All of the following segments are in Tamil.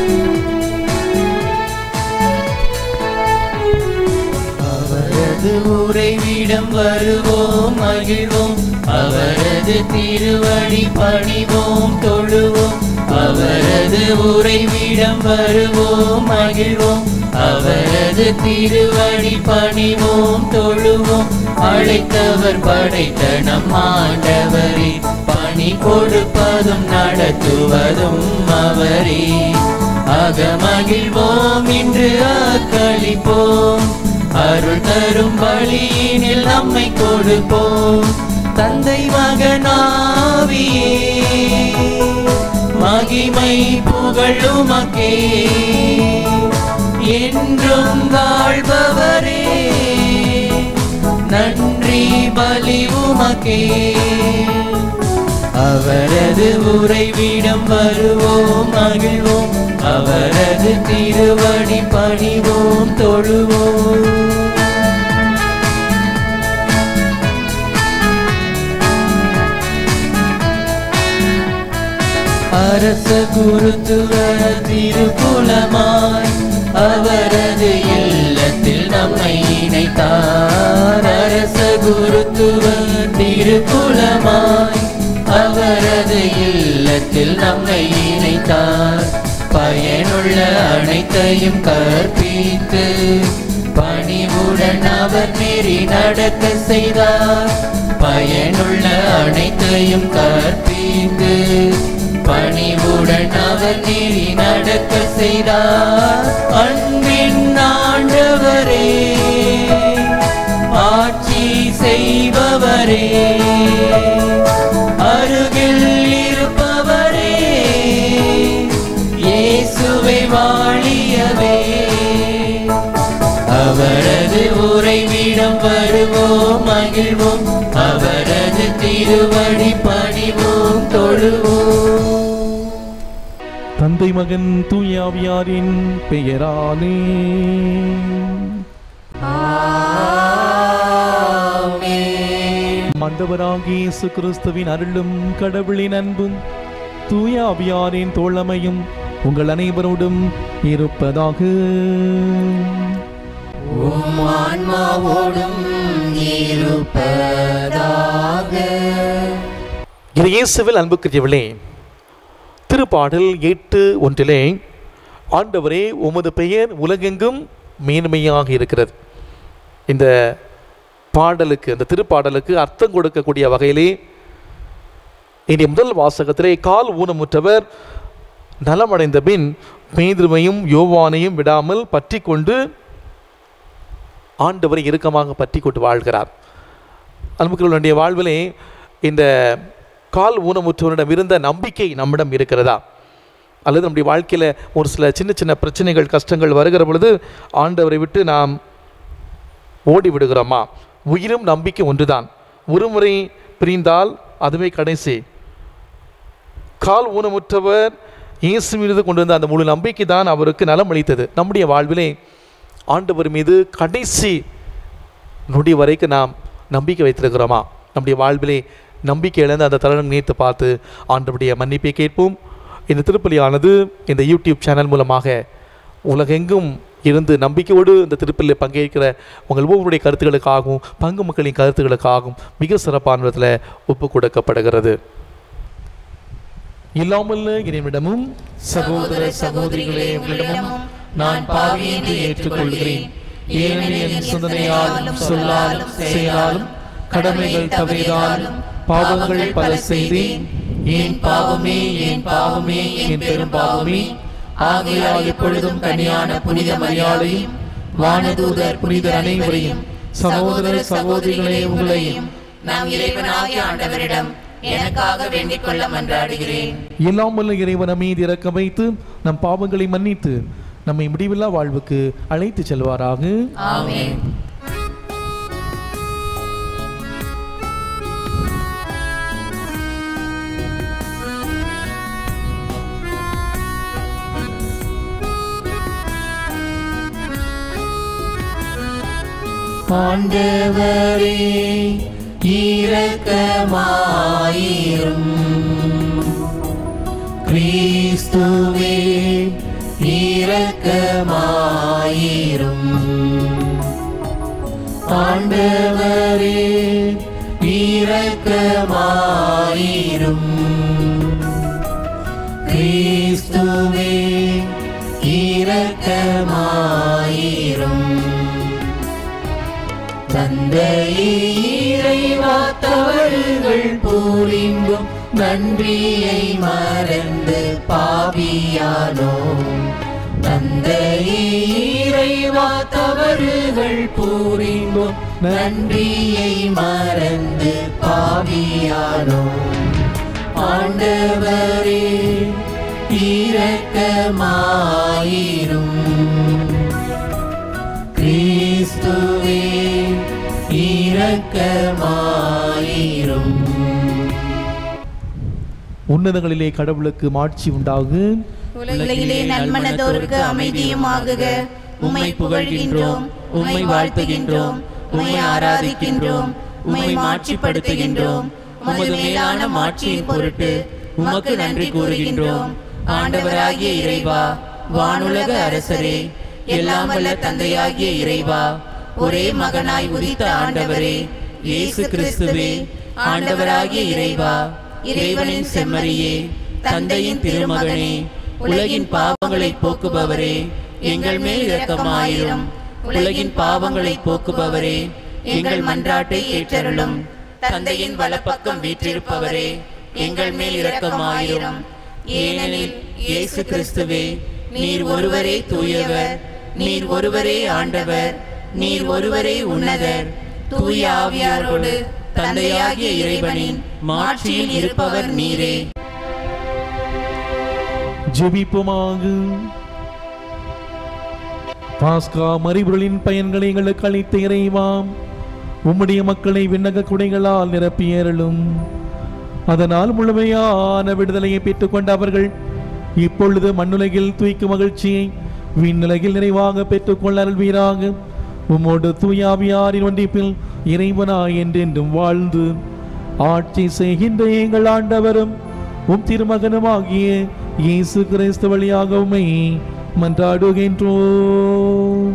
அவரது உறைவிடம் வருவோம் மகிழ்வோம் அவரது திருவடி பணிவோம் தொழுவோம் அவரது உறைவிடம் வருவோம் மகிழ்வோம் அவரது திருவடி பணிவோம் தொழுவோம் அழைத்தவர் படைத்த நம் ஆண்டவரே பணி கொடுப்பதும் நடத்துவதும் அவரே அகமகிழ்வோம் இன்று அக்களிப்போம் அருள் தரும் வழியினில் நம்மை கொடுப்போம் தந்தை மகனாவியே மகிமை புகழுமக்கே என்றும் வாழ்பவரே நன்றி பலி உமக்கே அவரது உறைவிடம் வருவோம் மகிழ்வோம் அவரது திருவடி பணிவோம் தொழுவோம் அரச குருத்துவ திருக்குலமாய் அவரது இல்லத்தில் நம்மை இணைத்தார் அரச குருத்துவ திருக்குலமாய் அவரது இல்லத்தில் நம்மை இணைத்தார் பயனுள்ள அனைத்தையும் கற்பித்து பணிவுடன் அவர் நெறி நடக்க செய்தார் பயனுள்ள அனைத்தையும் கற்பித்து பணிவுடன் அவர் நெறி நடக்க செய்தார் அன்பின் ஆண்டவரே ஆட்சி செய்பவரே அருகில் இருப்பவரே இயேசுவை வாழியவே அவரது உறைவிடம் வருவோம் மகிழ்வோம் அவரது திருவடி பணிவோம் தொழுவோம் தந்தை மகன் தூயாவியாரின் பெயராலே மண்டவராகிய இயேசு கிறிஸ்துவின் அருளும் கடவுளின் அன்பும் தூய அவியாரின் தோழமையும் உங்கள் அனைவரோடும் இருப்பதாக உம் ஆன்மாவோடும் இருப்பதாக இது இயேசுவில் அன்புக்குரியவளே திருப்பாடல் எட்டு ஒன்றிலே ஆண்டவரே உமது பெயர் உலகெங்கும் மேன்மையாக இருக்கிறது இந்த பாடலுக்கு அந்த திருப்பாடலுக்கு அர்த்தம் கொடுக்கக்கூடிய வகையிலே இனி முதல் வாசகத்திலே கால் ஊனமுற்றவர் நலமடைந்த பின் பேதுருவையும் யோவானையும் விடாமல் பற்றி கொண்டு ஆண்டவரை இறுக்கமாக பற்றி கொண்டு வாழ்கிறார் அன்புக்களுடைய வாழ்விலே இந்த கால் ஊனமுற்றவரிடம் இருந்த நம்பிக்கை நம்மிடம் இருக்கிறதா அல்லது நம்முடைய வாழ்க்கையில் ஒரு சில சின்ன சின்ன பிரச்சனைகள் கஷ்டங்கள் வருகிற பொழுது ஆண்டவரை விட்டு நாம் ஓடி விடுகிறோமா உயிரும் நம்பிக்கை ஒன்றுதான் ஒருமுறை பிரிந்தால் அதுவே கடைசி கால் ஊனமுற்றவர் இயேசு மீது கொண்டு வந்த அந்த முழு நம்பிக்கை தான் அவருக்கு நலம் அளித்தது நம்முடைய வாழ்விலே ஆண்டவர் மீது கடைசி நொடி வரைக்கும் நாம் நம்பிக்கை வைத்திருக்கிறோமா நம்முடைய வாழ்விலே நம்பிக்கை இழந்த அந்த தருணம் நினைத்து பார்த்து ஆண்டவருடைய மன்னிப்பை கேட்போம் இந்த திருப்பலியானது இந்த யூடியூப் சேனல் மூலமாக உலகெங்கும் இருந்து நம்பிக்கையோடு இந்த திருப்பலியில் பங்கேற்கிற உங்கள் ஒவ்வொருடைய கருத்துக்களுக்காகவும் பங்கு மக்களின் கருத்துக்களுக்காகவும் மிக சிறப்பான விதத்தில் ஒப்பு கொடுக்கப்படுகிறது இல்லாமல் இறைவனிடமும் சகோதர சகோதரிகளே உங்களிடமும் நான் பாவி என்று ஏற்றுக்கொள்கிறேன் ஏனெனில் என் சிந்தனையாலும் சொல்லாலும் செயலாலும் கடமைகள் தவறினாலும் பாவங்கள் பல செய்தேன் ஏன் பாவமே ஏன் பாவமே என் பெரும் பாவமே ஆகையால் இப்பொழுதும் கனியான புனித மரியாதையும் வானதூதர் புனிதர் அனைவரையும் சகோதர சகோதரிகளே உங்களையும் நாம் இறைவனாகிய ஆண்டவரிடம் எனக்காக வேண்டிக் கொள்ள மன்றாடுகிறேன் இல்லாமல் இறைவன் மீது இறக்க வைத்து நம் பாவங்களை மன்னித்து நம்மை முடிவில்லா வாழ்வுக்கு அழைத்து செல்வாராக ஆமென் ஆண்டவரே இரக்கமாயிரும் கிறிஸ்துவே இரக்கமாயிரும் ஆண்டவரே இரக்கமாயிரும் கிறிஸ்துவே இரக்கமாயிரும் தந்தையே இறைவா தவறுகள் புரிந்தும் நன்றியை மறந்து பாவியானோ தந்தையே இறைவா தவறுகள் புரிந்தும் நன்றியை மறந்து பாவியானோ ஆண்டவரே இரக்கமாயிரும் கிறிஸ்துவே இரக்கமாயிரும் உன்னதங்களிலே கடவுளுக்கு மாட்சி உண்டாகு உலகிலே நன்மனதோருக்கு அமைதியும் ஆகுக உம்மை புகழ்கின்றோம் உம்மை வாழ்த்துகின்றோம் உம்மை ஆராதிக்கின்றோம் உம்மை மாட்சிப்படுத்துகின்றோம் உமது மேலான மாட்சியின் பொருட்டு உமக்கு நன்றி கூறுகின்றோம் ஆண்டவராகிய இறைவா வானுலக அரசரே எல்லாம் வல்ல தந்தையாகிய இறைவா ஒரே மகனாய் உதித்த ஆண்டவரே இயேசு கிறிஸ்துவே ஆண்டவராகிய இறைவா இறைவனின் செம்மறியே தந்தையின் திருமகனே உலகின் பாவங்களை போக்குபவரே எங்கள் மேல் இரக்கமாயிரும் உலகின் பாவங்களை போக்குபவரே எங்கள் மன்றாட்டை ஏற்றருளும் தந்தையின் வலப்பக்கம் வீற்றிருப்பவரே எங்கள் மேல் இரக்கமாயிரும் ஏனெனில் இயேசு கிறிஸ்துவே நீர் ஒருவரே தூயவர் நீர் ஒருவரே ஆண்டவர் நீர் ஒருவரே உன்னதர் தூய ஆவியாரோடு தந்தையாகிய இறைவனின் மாட்சியில் இருப்பவர் நீரே ஜெபிப்போமாக பாஸ்கா மறிபொருளின் பயன்களை எங்களுக்கு அளித்த இறைவாம் உம்முடைய மக்களை விண்ணக குடைகளால் நிரப்பியருளும் அதனால் முழுமையான விடுதலையை பெற்றுக்கொண்ட அவர்கள் இப்பொழுது மண்ணுலகில் தூய்க்கும் மகிழ்ச்சியை விண்ணுலகில் நிறைவாக பெற்றுக்கொள்ள அருள்வீராக உம்மோடு தூயாவியாரின் ஒன்றிப்பில் இறைவனாய் என்றென்றும் வாழ்ந்து ஆட்சி செய்கின்ற எங்கள் ஆண்டவரும் உம் திருமகனுமாகிய இயேசு கிறிஸ்து வழியாக உம்மை மன்றாடுகின்றோம்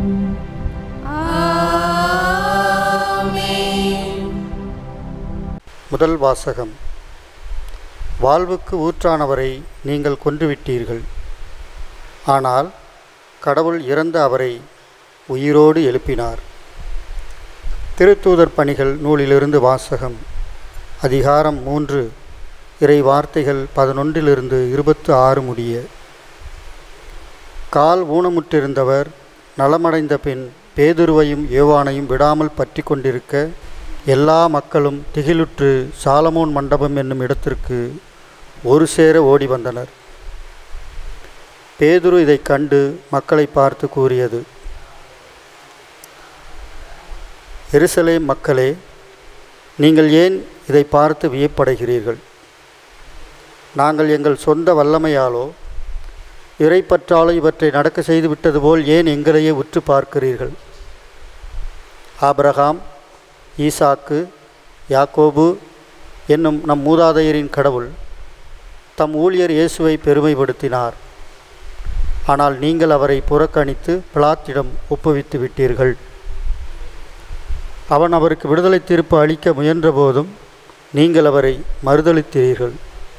முதல் வாசகம் வாழ்வுக்கு ஊற்றானவரை நீங்கள் கொன்றுவிட்டீர்கள் ஆனால் கடவுள் இறந்த அவரை உயிரோடு எழுப்பினார் திருத்தூதர் பணிகள் நூலிலிருந்து வாசகம் அதிகாரம் மூன்று இறை வார்த்தைகள் பதினொன்றிலிருந்து இருபத்து ஆறு முடிய கால் ஊனமுற்றிருந்தவர் நலமடைந்த பின் பேதுருவையும் யோவானையும் விடாமல் பற்றி கொண்டிருக்க எல்லா மக்களும் திகிலுற்று சாலமோன் மண்டபம் என்னும் இடத்திற்கு ஒரு சேர ஓடி வந்தனர் பேதுரு இதைக் கண்டு மக்களை பார்த்து கூறியது எருசலேம் மக்களே நீங்கள் ஏன் இதை பார்த்து வியப்படைகிறீர்கள் நாங்கள் எங்கள் சொந்த வல்லமையாலோ இறைப்பற்றாலோ இவற்றை நடக்க செய்து விட்டது போல் ஏன் எங்களையே உற்று பார்க்கிறீர்கள் ஆபிரகாம் ஈசாக்கு யாக்கோபு என்னும் நம் மூதாதையரின் கடவுள் தம் ஊழியர் இயேசுவை பெருமைப்படுத்தினார் ஆனால் நீங்கள் அவரை புறக்கணித்து பிளாத்திடம் ஒப்புவித்து விட்டீர்கள் அவன் அவருக்கு விடுதலை தீர்ப்பு அளிக்க முயன்றபோதும் நீங்கள் அவரை மறுதளித்தீர்கள்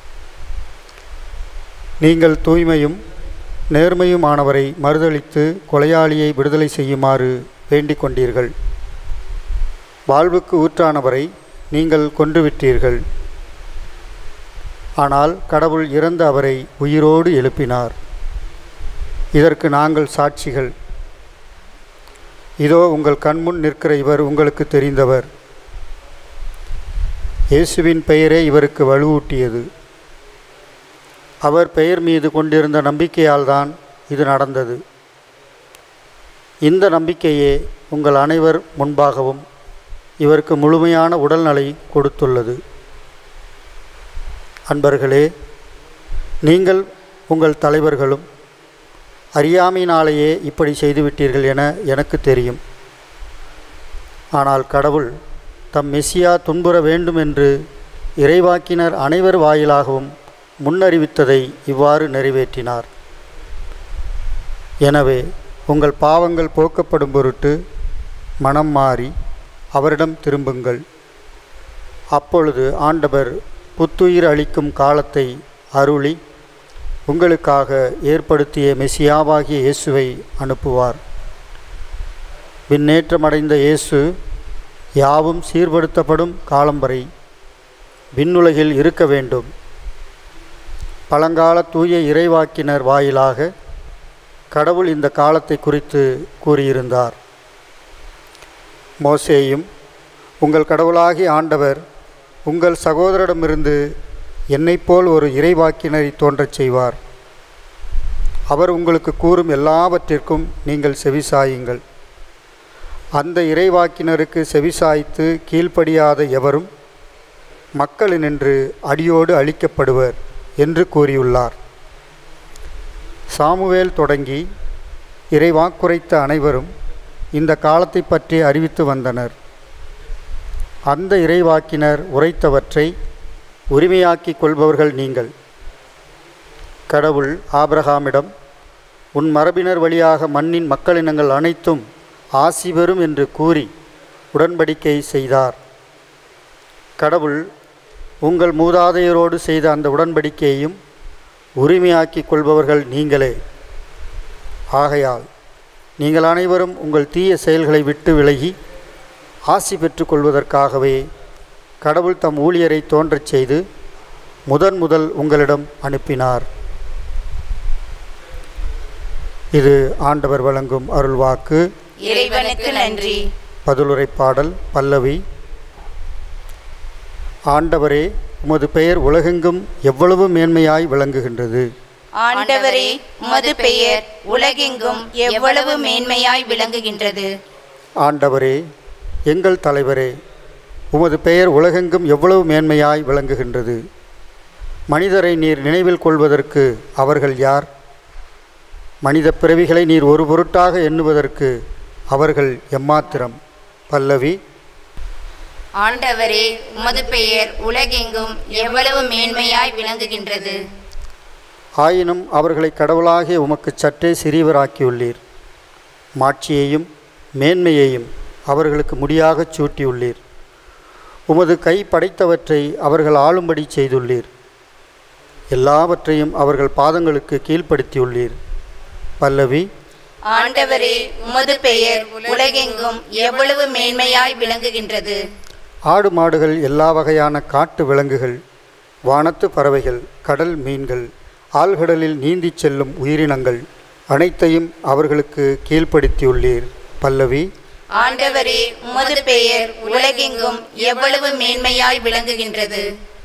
நீங்கள் தூய்மையும் நேர்மையுமானவரை மறுதளித்து கொலையாளியை விடுதலை செய்யுமாறு வேண்டிக் கொண்டீர்கள் வாழ்வுக்கு ஊற்றானவரை நீங்கள் கொன்றுவிட்டீர்கள் ஆனால் கடவுள் இறந்த அவரை உயிரோடு எழுப்பினார் இதற்கு நாங்கள் சாட்சிகள் இதோ உங்கள் கண்முன் நிற்கிற இவர் உங்களுக்கு தெரிந்தவர் இயேசுவின் பெயரே இவருக்கு வலுவூட்டியது அவர் பெயர் மீது கொண்டிருந்த நம்பிக்கையால்தான் இது நடந்தது இந்த நம்பிக்கையே உங்கள் அனைவர் முன்பாகவும் இவருக்கு முழுமையான உடல்நலை கொடுத்துள்ளது அன்பர்களே நீங்கள் உங்கள் தலைவர்களும் அறியாமையினாலேயே இப்படி செய்துவிட்டீர்கள் என எனக்கு தெரியும் ஆனால் கடவுள் தம் மெசியா துன்புற வேண்டும் என்று இறைவாக்கினர் அனைவர் வாயிலாகவும் முன்னறிவித்ததை இவ்வாறு நிறைவேற்றினார் எனவே உங்கள் பாவங்கள் போக்கப்படும் பொருட்டு மனம் மாறி அவரிடம் திரும்புங்கள் அப்பொழுது ஆண்டவர் புத்துயிர் அளிக்கும் காலத்தை அருளி உங்களுக்காக ஏற்படுத்திய மெசியாவாகிய இயேசுவை அனுப்புவார் விண்ணேற்றமடைந்த இயேசு யாவும் சீர்படுத்தப்படும் காலம் வரை விண்ணுலகில் இருக்க வேண்டும் பழங்கால தூய இறைவாக்கினர் வாயிலாக கடவுள் இந்த காலத்தை குறித்து கூறியிருந்தார் மோசேயும் உங்கள் கடவுளாகிய ஆண்டவர் உங்கள் சகோதரிடமிருந்து என்னைப் போல் ஒரு இறைவாக்கினரை தோன்றச் செய்வார் அவர் உங்களுக்கு கூறும் எல்லாவற்றிற்கும் நீங்கள் செவிசாயுங்கள் அந்த இறைவாக்கினருக்கு செவிசாய்த்து கீழ்ப்படியாத எவரும் மக்களினின்று அடியோடு அழிக்கப்படுவர் என்று கூறியுள்ளார் சாமுவேல் தொடங்கி இறைவாக்குரைத்த அனைவரும் இந்த காலத்தை பற்றி அறிவித்து வந்தனர் அந்த இறைவாக்கினர் உரைத்தவற்றை உரிமையாக்கிக் கொள்பவர்கள் நீங்கள் கடவுள் ஆபிரகாமிடம் உன் மரபினர் வழியாக மண்ணின் மக்களினங்கள் அனைத்தும் ஆசி பெறும் என்று கூறி உடன்படிக்கை செய்தார் கடவுள் உங்கள் மூதாதையரோடு செய்த அந்த உடன்படிக்கையையும் உரிமையாக்கிக் கொள்பவர்கள் நீங்களே ஆகையால் நீங்கள் அனைவரும் உங்கள் தீய செயல்களை விட்டு விலகி ஆசி பெற்றுக்கொள்வதற்காகவே கடவுள் தம் ஊழியரை தோன்றச் செய்து முதன் முதல் உங்களிடம் அனுப்பினார் இது ஆண்டவர் வழங்கும் அருள்வாக்கு இறைவனுக்கு நன்றி பதிலுரை பாடல் பல்லவி ஆண்டவரே உமது பெயர் உலகெங்கும் எவ்வளவு மேன்மையாய் விளங்குகின்றது ஆண்டவரே உமது பெயர் உலகெங்கும் எவ்வளவு மேன்மையாய் விளங்குகின்றது ஆண்டவரே எங்கள் தலைவரே உமது பெயர் உலகெங்கும் எவ்வளவு மேன்மையாய் விளங்குகின்றது மனிதரை நீர் நினைவில் கொள்வதற்கு அவர்கள் யார் மனித பிறவிகளை நீர் ஒரு பொருட்டாக எண்ணுவதற்கு அவர்கள் எம்மாத்திரம் பல்லவி ஆண்டவரே உமது பெயர் உலகெங்கும் எவ்வளவு மேன்மையாய் விளங்குகின்றது ஆயினும் அவர்களை கடவுளாகிய உமக்கு சற்றே சிறியவராக்கியுள்ளீர் மாட்சியையும் மேன்மையையும் அவர்களுக்கு முடியாகச் சூட்டியுள்ளீர் உமது கை படைத்தவற்றை அவர்கள் ஆளும்படி செய்துள்ளீர் எல்லாவற்றையும் அவர்கள் பாதங்களுக்கு கீழ்ப்படுத்தியுள்ளீர் பல்லவி ஆண்டவரே உமது பெயர் உலகெங்கும் எவ்வளவு மேன்மையாய் விளங்குகின்றது ஆடு மாடுகள் எல்லா வகையான காட்டு விலங்குகள் வானத்து பறவைகள் கடல் மீன்கள் ஆழ்கடலில் நீந்திச் செல்லும் உயிரினங்கள் அனைத்தையும் அவர்களுக்கு கீழ்ப்படுத்தியுள்ளீர் பல்லவி ஆண்டவரே உமது பெயர் உலகெங்கும் எவ்வளவு மேன்மையாய் விளங்குகின்றது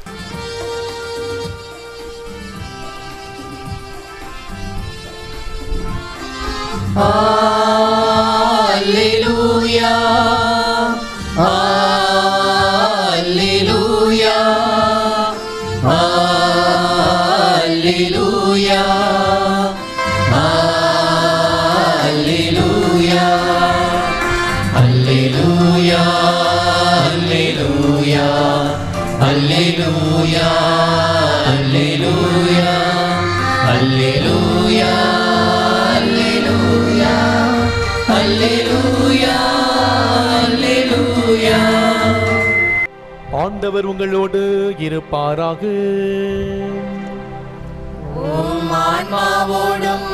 Alleluia. Alleluia. Alleluia. Alleluia. Alleluia. Alleluia. Alleluia. Alleluia. Alleluia. Alleluia. Alleluia. Alleluia. ஆண்டவர் உங்களோடு இருப்பாராக ஆன்மாவோடும்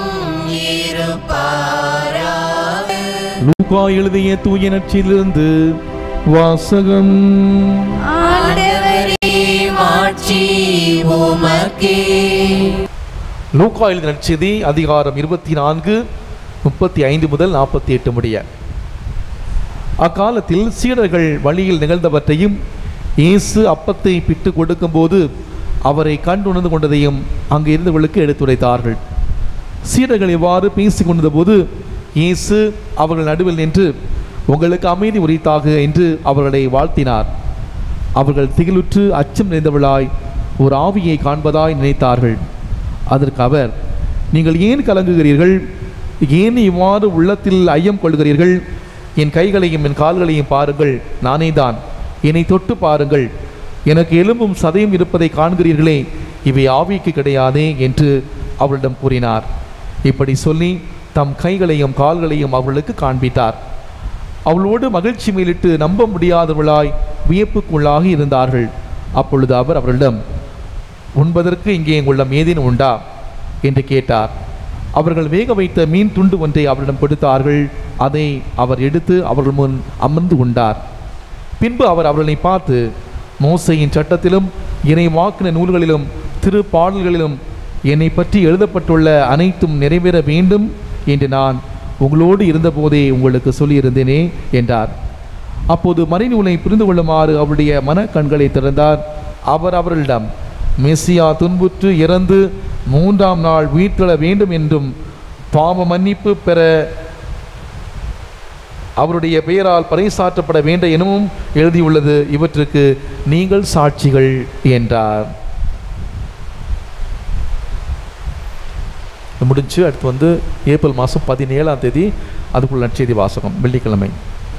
இருப்பாராக லூகா எழுதிய தூய நற்சிலிருந்து வாசகம் ஆண்டவரே மாட்சி உமக்கே லூக்கா எழுதிய நற்செய்தி அதிகாரம் இருபத்தி நான்கு முப்பத்தி ஐந்து முதல் நாற்பத்தி எட்டு முடிய அக்காலத்தில் சீடர்கள் வழியில் நிகழ்ந்தவற்றையும் இயேசு அப்பத்தை பிட்டு கொடுக்கும்போது அவரை கண்டுணர்ந்து கொண்டதையும் அங்கு இருந்தவர்களுக்கு எடுத்துரைத்தார்கள் சீடர்கள் இவ்வாறு பேசிக் கொண்டபோது இயேசு அவர்கள் நடுவில் நின்று உங்களுக்கு அமைதி உரித்தாக என்று அவர்களை வாழ்த்தினார் அவர்கள் திகிலுற்று அச்சம் நிறைந்தவளாய் ஒரு ஆவியை காண்பதாய் நினைத்தார்கள் அதற்கு அவர் நீங்கள் ஏன் கலங்குகிறீர்கள் ஏன் இவ்வாறு உள்ளத்தில் ஐயம் கொள்கிறீர்கள் என் கைகளையும் என் கால்களையும் பாருங்கள் நானே தான் என்னை தொட்டு பாருங்கள் எனக்கு எலும்பும் சதையும் இருப்பதை காண்கிறீர்களே இவை ஆவிக்கு கிடையாதே என்று அவரிடம் கூறினார் இப்படி சொல்லி தம் கைகளையும் கால்களையும் அவர்களுக்கு காண்பித்தார் அவளோடு மகிழ்ச்சி மேலிட்டு நம்ப முடியாதவளாய் வியப்புக்குள்ளாகி இருந்தார்கள் அப்பொழுது அவர் அவர்களிடம் உண்பதற்கு இங்கே உள்ள ஏதேனும் உண்டா என்று கேட்டார் அவர்கள் வேக வைத்த மீன் துண்டு ஒன்றை அவரிடம் கொடுத்தார்கள் அதை அவர் எடுத்து அவர்கள் முன் அமர்ந்து உண்டார் பின்பு அவர் அவர்களை பார்த்து மோசையின் சட்டத்திலும் இறை வாக்கின நூல்களிலும் திரு பாடல்களிலும் என்னை பற்றி எழுதப்பட்டுள்ள அனைத்தும் நிறைவேற வேண்டும் என்று நான் உங்களோடு இருந்தபோதே உங்களுக்கு சொல்லியிருந்தேனே என்றார் அப்போது மறைநூலை புரிந்து கொள்ளுமாறு அவருடைய மன கண்களை திறந்தார் அவர் அவர்களிடம் மெஸ்ஸியா துன்புற்று இறந்து மூன்றாம் நாள் உயிர்த்தெழ வேண்டும் என்றும் பாவ மன்னிப்பு பெற அவருடைய பெயரால் பறைசாற்றப்பட வேண்ட எனவும் எழுதியுள்ளது இவற்றுக்கு நீங்கள் சாட்சிகள் என்றார் முடிஞ்சு அடுத்து வந்து ஏப்ரல் மாதம் பதினேழாம் தேதி அதுக்குள்ள நற்செய்தி வாசகம் வெள்ளிக்கிழமை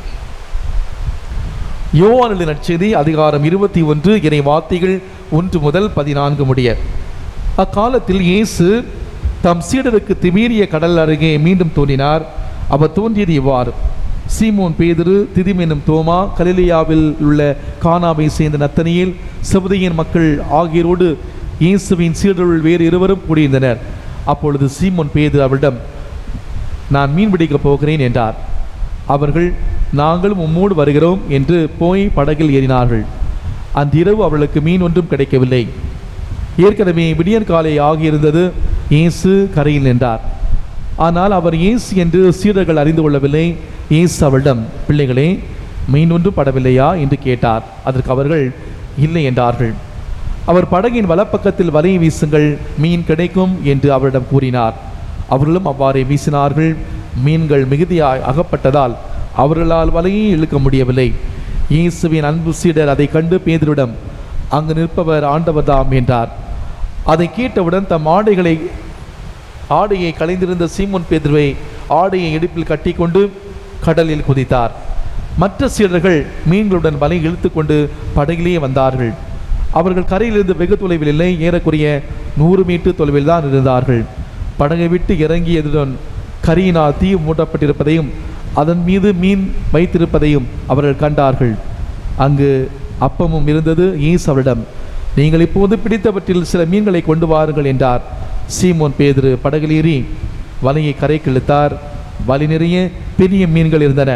யோவானது நற்செய்தி அதிகாரம் இருபத்தி ஒன்று இறை வார்த்தைகள் ஒன்று முதல் பதினான்கு முடிய அக்காலத்தில் இயேசு தம் சீடருக்கு திமீரிய கடல் அருகே மீண்டும் தோன்றினார் அவர் தோன்றியது இவ்வாறு சீமோன் பேதுரு திதிம் என்னும் தோமா கலிலியாவில் உள்ள கானாவை சேர்ந்த நத்தனியில் செபதியின் மக்கள் ஆகியோரோடு இயேசுவின் சீடருள் வேறு இருவரும் கூடியிருந்தனர் அப்பொழுது சீமோன் பேது அவரிடம் நான் மீன் பிடிக்கப் போகிறேன் என்றார் அவர்கள் நாங்களும் உம்மோடு வருகிறோம் என்று போய் படகில் ஏறினார்கள் அன்றிரவு அவர்களுக்கு மீன் ஒன்றும் கிடைக்கவில்லை ஏற்கனவே விடியற்காலை ஆகியிருந்தது இயேசு கரையில் நின்றார் ஆனால் அவர் இயேசு என்று சீடர்கள் அறிந்து கொள்ளவில்லை இயேசு அவரிடம் பிள்ளைகளே மீன் ஒன்றும் படவில்லையா என்று கேட்டார் அதற்கு அவர்கள் இல்லை என்றார்கள் அவர் படகின் வலப்பக்கத்தில் வலையை வீசுங்கள் மீன் கிடைக்கும் என்று அவரிடம் கூறினார் அவர்களும் அவ்வாறே வீசினார்கள் மீன்கள் மிகுதியாய் அகப்பட்டதால் அவர்களால் வலையை இழுக்க முடியவில்லை இயேசுவின் அன்பு சீடர் அதை கண்டு பேதரிடம் அங்கு நிற்பவர் ஆண்டவர்தாம் என்றார் அதை கேட்டவுடன் தம் ஆடைகளை ஆடையை களைந்திருந்த சீமோன் பேதுருவை ஆடையை இடுப்பில் கட்டிக்கொண்டு கடலில் குதித்தார் மற்ற சீடர்கள் மீன்களுடன் வலை இழுத்துக்கொண்டு படகிலேயே வந்தார்கள் அவர்கள் கரையிலிருந்து வெகு தொலைவில் இல்லை ஏறக்குறைய நூறு மீட்டர் தொலைவில் தான் இருந்தார்கள் படகை விட்டு இறங்கியதுடன் கரியினால் தீ மூட்டப்பட்டிருப்பதையும் அதன் மீது மீன் வைத்திருப்பதையும் அவர்கள் கண்டார்கள் அங்கு அப்பமும் இருந்தது இயேசு அவரிடம் நீங்கள் இப்போது பிடித்தவற்றில் சில மீன்களை கொண்டு வாருங்கள் என்றார் சீமோன் பேதுரு படகில் ஏறி வலையை கரைக்கு இழுத்தார் வலை நிறைய பெரிய மீன்கள் இருந்தன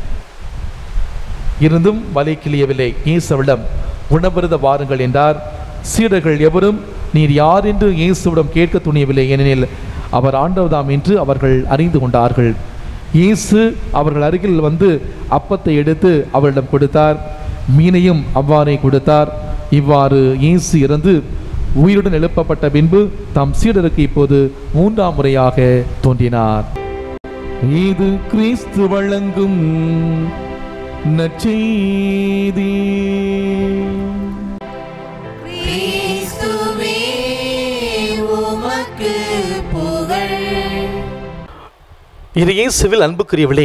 இருந்தும் வலை கிளியவில்லை இயேசுவிடம் உணவருத வாருங்கள் என்றார் சீடர்கள் எவரும் நீர் யார் என்று இயேசுவிடம் கேட்க துணியவில்லை ஏனெனில் அவர் ஆண்டவதாம் என்று அவர்கள் அறிந்து கொண்டார்கள் இயேசு அவர்கள் அருகில் வந்து அப்பத்தை எடுத்து அவரிடம் கொடுத்தார் மீனையும் அவ்வாறே கொடுத்தார் இவ்வாறு இயேசு இறந்து உயிருடன் எழுப்பப்பட்ட பின்பு தம் சீடருக்கு இப்போது மூன்றாம் முறையாக தோன்றினார் இது கிறிஸ்து வழங்கும் நற்செய்தி கிறிஸ்துவே உமக்கு புகழ் இது இயேசுவில் அன்புக்குரியவளே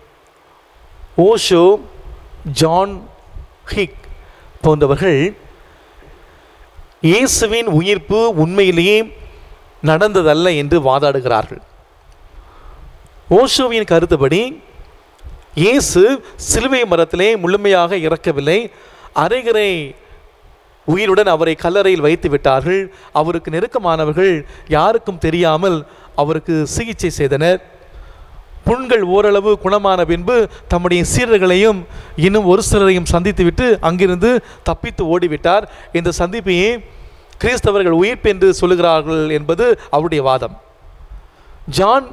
ஓஷோ ஜான் ஹிக் போன்றவர்கள் இயேசுவின் உயிர்ப்பு உண்மையிலேயே நடந்ததல்ல என்று வாதாடுகிறார்கள் ஓஷோவின் கருத்துப்படி இயேசு சிலுவை மரத்திலே முழுமையாக இறக்கவில்லை அரைகுறை உயிருடன் அவரை கல்லறையில் வைத்து விட்டார்கள் அவருக்கு நெருக்கமானவர்கள் யாருக்கும் தெரியாமல் அவருக்கு சிகிச்சை செய்தனர் புண்கள் ஓரளவு குணமான பின்பு தம்முடைய சீரர்களையும் இன்னும் ஒரு சிலரையும் சந்தித்துவிட்டு அங்கிருந்து தப்பித்து ஓடிவிட்டார் இந்த சந்திப்பையே கிறிஸ்தவர்கள் உயிர்ப்பு என்று சொல்லுகிறார்கள் என்பது அவருடைய வாதம் ஜான்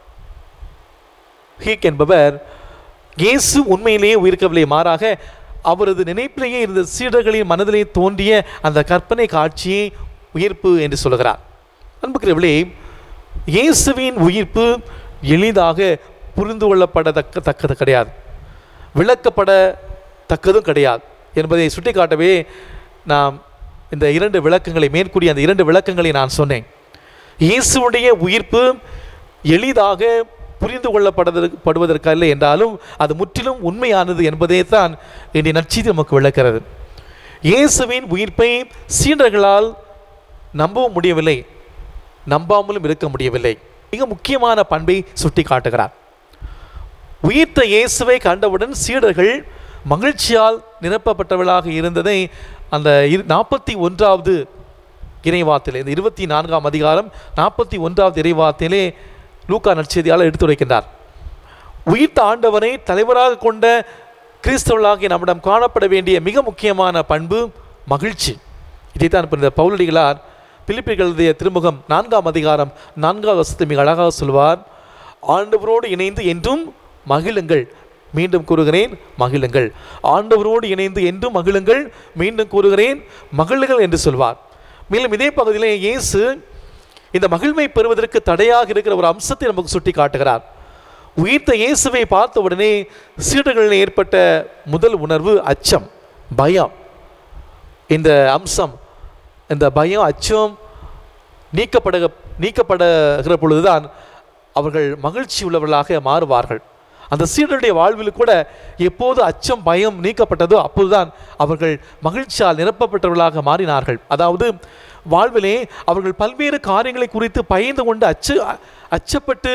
ஹீக் என்பவர் இயேசு உண்மையிலேயே உயிர்க்கவில்லை மாறாக அவரது நினைப்பிலேயே இருந்த சீடர்களின் மனதிலே தோன்றிய அந்த கற்பனை காட்சியை உயிர்ப்பு என்று சொல்கிறார் அன்புக்குரியவர்களே இயேசுவின் உயிர்ப்பு எளிதாக புரிந்து கொள்ளப்படத்தக்க தக்கது கிடையாது விளக்கப்படத்தக்கதும் கிடையாது என்பதை சுட்டிக்காட்டவே நாம் இந்த இரண்டு விளக்கங்களை மேற்கூறிய அந்த இரண்டு விளக்கங்களை நான் சொன்னேன் இயேசுவுடைய உயிர்ப்பு எளிதாக புரிந்து கொள்ளப்படுவதற்கு படுவதற்கல்ல என்றாலும் அது முற்றிலும் உண்மையானது என்பதே தான் இன்றைய நற்செய்தி நமக்கு விளக்கிறது இயேசுவின் உயிர்ப்பை சீடர்களால் நம்பவும் முடியவில்லை நம்பாமலும் இருக்க முடியவில்லை மிக முக்கியமான பண்பை சுட்டி காட்டுகிறார் உயிர்த்த இயேசுவை கண்டவுடன் சீடர்கள் மகிழ்ச்சியால் நிரப்பப்பட்டவர்களாக இருந்ததை அந்த நாற்பத்தி ஒன்றாவது இறைவாத்திலே இந்த இருபத்தி நான்காம் அதிகாரம் நாற்பத்தி ஒன்றாவது இறைவாத்திலே லூக்கா நற்செய்தியால் எடுத்துரைக்கின்றார் உயிர்த்த ஆண்டவனை தலைவராக கொண்ட கிறிஸ்தவர்களாகிய நம்மிடம் காணப்பட வேண்டிய மிக முக்கியமான பண்பு மகிழ்ச்சி இதைத்தான் இப்போ இந்த பவுலடிகளார் பிலிப்பிகளுடைய திருமுகம் நான்காம் அதிகாரம் நான்காவது வசத்தை மிக அழகாக சொல்வார் ஆண்டவரோடு இணைந்து என்றும் மகிழுங்கள் மீண்டும் கூறுகிறேன் மகிழுங்கள் ஆண்டவரோடு இணைந்து என்றும் மகிழுங்கள் மீண்டும் கூறுகிறேன் மகிழுங்கள் என்று சொல்வார் மேலும் இதே பகுதியிலே இயேசு இந்த மகிழ்மை பெறுவதற்கு தடையாக இருக்கிற ஒரு அம்சத்தை நமக்கு சுட்டி காட்டுகிறார் உயிர்த்த இயேசுவை பார்த்த உடனே சீடர்களில் ஏற்பட்ட முதல் உணர்வு அச்சம் பயம் இந்த அம்சம் இந்த பயம் அச்சம் நீக்கப்பட நீக்கப்படுகிற பொழுதுதான் அவர்கள் மகிழ்ச்சி உள்ளவர்களாக மாறுவார்கள் அந்த சீடருடைய வாழ்வில் கூட எப்போது அச்சம் பயம் நீக்கப்பட்டதோ அப்போதுதான் அவர்கள் மகிழ்ச்சியால் நிரப்பப்பட்டவர்களாக மாறினார்கள் அதாவது வாழ்விலே அவர்கள் பல்வேறு காரியங்களை குறித்து பயந்து கொண்டு அச்சு அச்சப்பட்டு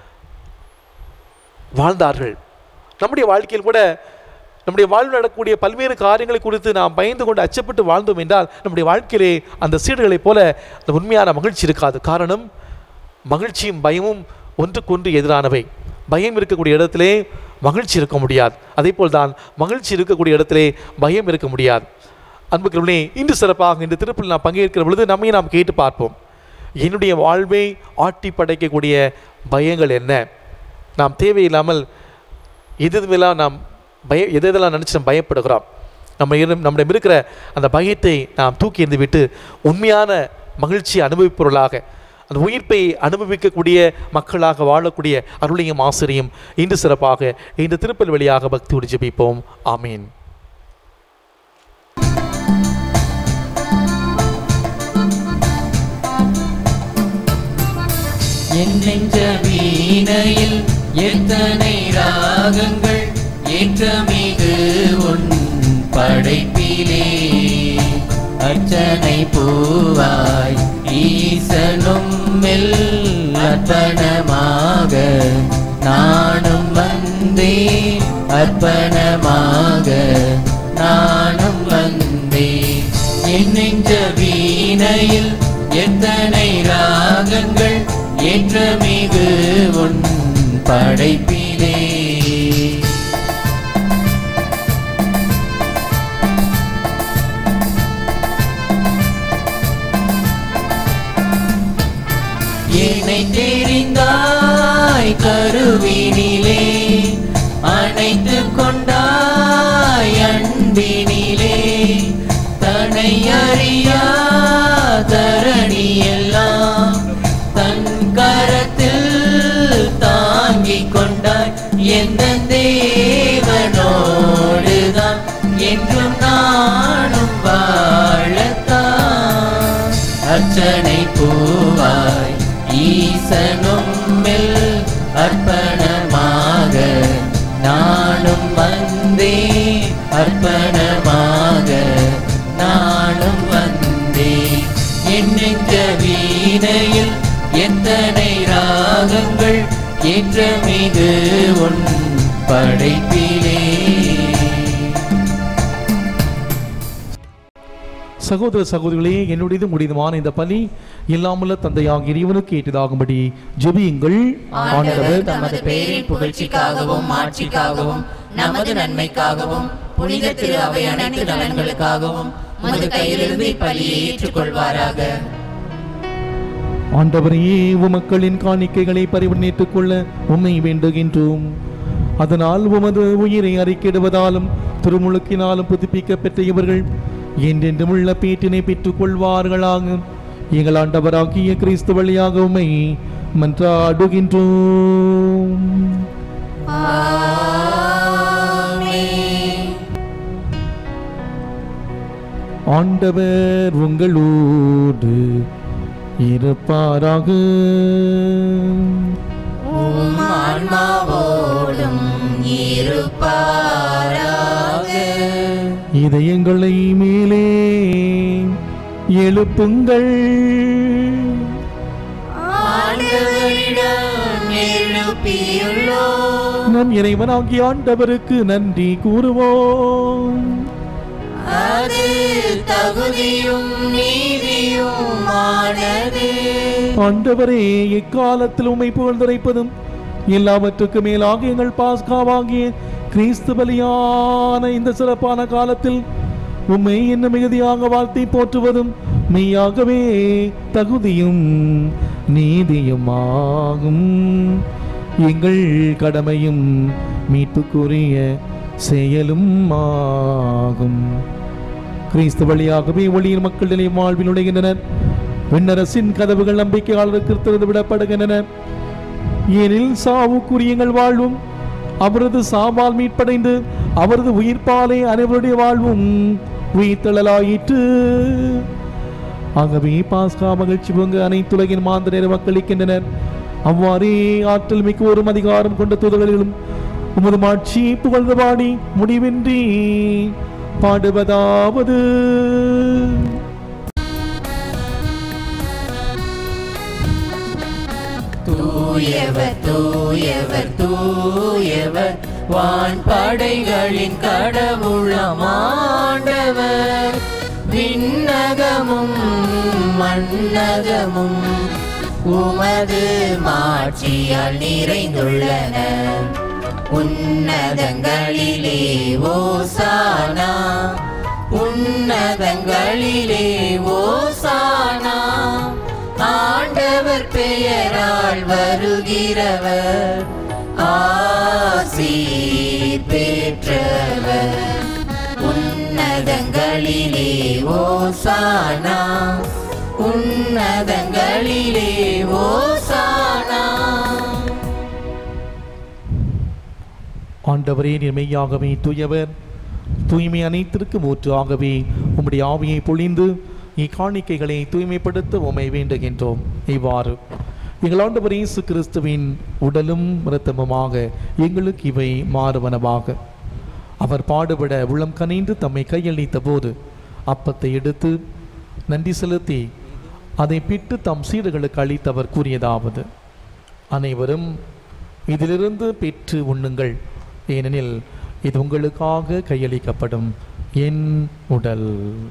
வாழ்ந்தார்கள் நம்முடைய வாழ்க்கையில் கூட நம்முடைய வாழ்வில் நடக்கக்கூடிய பல்வேறு காரியங்களை குறித்து நாம் பயந்து கொண்டு அச்சப்பட்டு வாழ்ந்தோம் என்றால் நம்முடைய வாழ்க்கையிலே அந்த சீடுகளைப் போல அந்த உண்மையான மகிழ்ச்சி இருக்காது காரணம் மகிழ்ச்சியும் பயமும் ஒன்றுக்கொன்று எதிரானவை பயம் இருக்கக்கூடிய இடத்திலே மகிழ்ச்சி இருக்க முடியாது அதே போல் தான் மகிழ்ச்சி இருக்கக்கூடிய இடத்திலே பயம் இருக்க முடியாது அன்புக்கிறவனே இன்று சிறப்பாக இந்த திருப்பில் நாம் பங்கேற்கிற பொழுது நம்மை நாம் கேட்டு பார்ப்போம் என்னுடைய வாழ்வை ஆட்டி படைக்கக்கூடிய பயங்கள் என்ன நாம் தேவையில்லாமல் எது எதுவெல்லாம் நாம் பய எது எதெல்லாம் நினச்சி நம்ம பயப்படுகிறோம் நம்ம இரு நம்மிடம் இருக்கிற அந்த பயத்தை நாம் தூக்கி எறிந்து விட்டு உண்மையான மகிழ்ச்சியை அனுபவிப்பவர்களாக அந்த உயிர்ப்பை அனுபவிக்கக்கூடிய மக்களாக வாழக்கூடிய அருளையும் ஆசிரியும் இன்று சிறப்பாக இந்த திருப்பல் வழியாக பக்தியோடு ஜெபிப்போம் ஆமீன் என் நெஞ்ச வீணையில் எத்தனை ராகங்கள் ஏற்றமிகு உன் படைப்பிலே அர்ச்சனை பூவாய் ஈசனும் மெல் அர்ப்பணமாக நானும் வந்தேன் அர்ப்பணமாக நானும் வந்தேன் என் நெஞ்ச வீணையில் எத்தனை ராகங்கள் ஏற்றமிகு உன் படைப்பிலே என்னை தெரிந்தாய் கருவினிலே அணைத்து கொண்டாய் அன்பினிலே தனை அறியா தரணி எல்லாம் தன் கரத்தில் தாங்கிக் கொண்டாய் எந்த தேவனோடுதான் என்றும் நானும் வாழத்தான் அர்ச்சனை பூவாய் ஈசனும் மெல் அர்ப்பணமாக நானும் வந்தேன் அர்ப்பணமாக நானும் வந்தேன் என் நெஞ்ச வீணையில் எத்தனை ராகங்கள் ஏற்றமிகு உன் படைப்பிலே சகோதர சகோதரிகளே என்னுடையது முடிதுமான இந்த பலி இல்லாமல தந்தையாக இறைவனுக்கு ஏற்றதாகும்படி ஜெபியுங்கள் ஆண்டவர் தமது பேரின் புகழ்ச்சிக்காகவும் மாட்சிக்காகவும் நமது நன்மைக்காகவும் புனித திரு அவை அனைத்து நலன்களுக்காகவும் உமது கையிலிருந்து இப்பலியை ஏற்றுக்கொள்வாராக ஆண்டவரையே உமக்களின் காணிக்கைகளை பரிவர்ணித்துக் கொள்ள உம்மை வேண்டுகின்றோம் அதனால் உமது உயிரை அறிக்கிடுவதாலும் திருமுழுக்கினாலும் புதுப்பிக்க பெற்ற இவர்கள் என்றென்றும் உள்ள பேட்டினை பெற்றுக் கொள்வார்களாக எங்கள் ஆண்டவராகிய கிறிஸ்து வழியாக உம்மை மன்றாடுகின்றோம் ஆண்டவர் உங்களோடு இருப்பாராக உம் ஆன்மாவோடும் இருப்பாராக இதயங்களை மேலே எழுப்புங்கள் ஆண்டவரிடம் எழுப்பியுள்ளோம் நம் இறைவனாகிய ஆண்டவருக்கு நன்றி கூறுவோம் அது தகுதியும் நீதியும் ஆனது ஆண்டவரே எக்காலத்தில் உம்மை புகழ்ந்துரைப்பதும் எல்லாவற்றுக்கும் மேலாக எங்கள் பாஸ்காவாகிய கிறிஸ்து பலியான இந்த சிறப்பான காலத்தில் உம்மை இன்னும் மிகுதியாக வாழ்த்தி போற்றுவதும் மெய்யாகவே தகுதியும் நீதியுமாகும் எங்கள் கடமையும் மீட்புக்குரிய செயலும் ஆகும் கிறிஸ்து வழியாகவே ஒளியின் மக்கள் நிலை வாழ்வில் நுழைகின்றனர் விண்ணரசின் கதவுகள் நம்பிக்கையாளருக்கு திறந்து விடப்படுகின்றன ஏனில் சாவுக்குரிய எங்கள் வாழ்வும் அவரது சாவால் மீட்படைந்து அவரது உயிர்ப்பாலே அனைவருடைய வாழ்வும் உயிர்த்தளலாயிற்று ஆகவே பாஸ்கா மகிழ்ச்சி பொங்க அனைத்துலகின் மாந்தர மக்களிக்கின்றனர் அவ்வாறே ஆற்றல் மிக்க ஒரு அதிகாரம் கொண்ட தூதர்களும் உமது மாட்சி புகழ்ந்து பாடி முடிவின்றி பாடுவதாவது தூயவர் தூயவர் தூயவர் வான் படைகளின் கடவுளமாண்டவர் விண்ணகமும் மண்ணகமும் உமது மாட்சியால் நிறைந்துள்ளன உன்னதங்களிலே ஓசானா உன்னதங்களிலே ஓசானா ஆண்டவர் பெயரால் வருகிறவர் ஆசி பெற்றவர் உன்னதங்களிலே ஓசானா உன்னதங்களிலே ஓசானா ஆண்டவரே நிர்மையாகவே தூயவர் தூய்மை அனைத்திற்கும் ஊற்றாகவே உம்முடைய ஆவியை பொழிந்து இக்காணிக்கைகளை தூய்மைப்படுத்த உமை வேண்டுகின்றோம் இவ்வாறு எங்கள் ஆண்டவர் இயேசு கிறிஸ்துவின் உடலும் இரத்தமுமாக எங்களுக்கு இவை மாறுவனவாக அவர் பாடுபட உள்ளம் கனிந்து தம்மை கையளித்த போது அப்பத்தை எடுத்து நன்றி செலுத்தி அதை பிட்டு தம் சீடர்களுக்கு அளித்தவர் கூறியதாவது அனைவரும் இதிலிருந்து பெற்று உண்ணுங்கள் ஏனெனில் இது உங்களுக்காக கையளிக்கப்படும் என் உடல்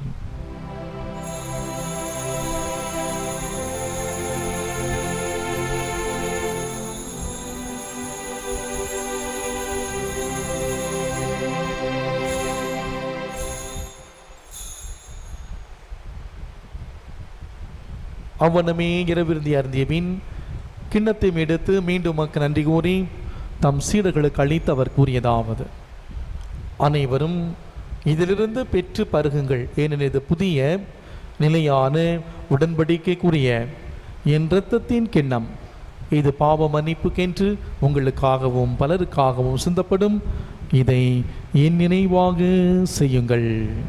அவ்வனமே இரவிருந்தி அருந்திய பின் கிண்ணத்தை எடுத்து மீண்டும் மக்கு நன்றி கூறி தம் சீடர்களுக்கு அளித்து அவர் கூறியதாவது அனைவரும் இதிலிருந்து பெற்று பருகுங்கள் ஏனெனில் இது புதிய நிலையான உடன்படிக்கைக்குரிய என் இரத்தத்தின் கிண்ணம் இது பாவ மன்னிப்புக்கென்று உங்களுக்காகவும் பலருக்காகவும் சிந்தப்படும் இதை என் நினைவாக செய்யுங்கள்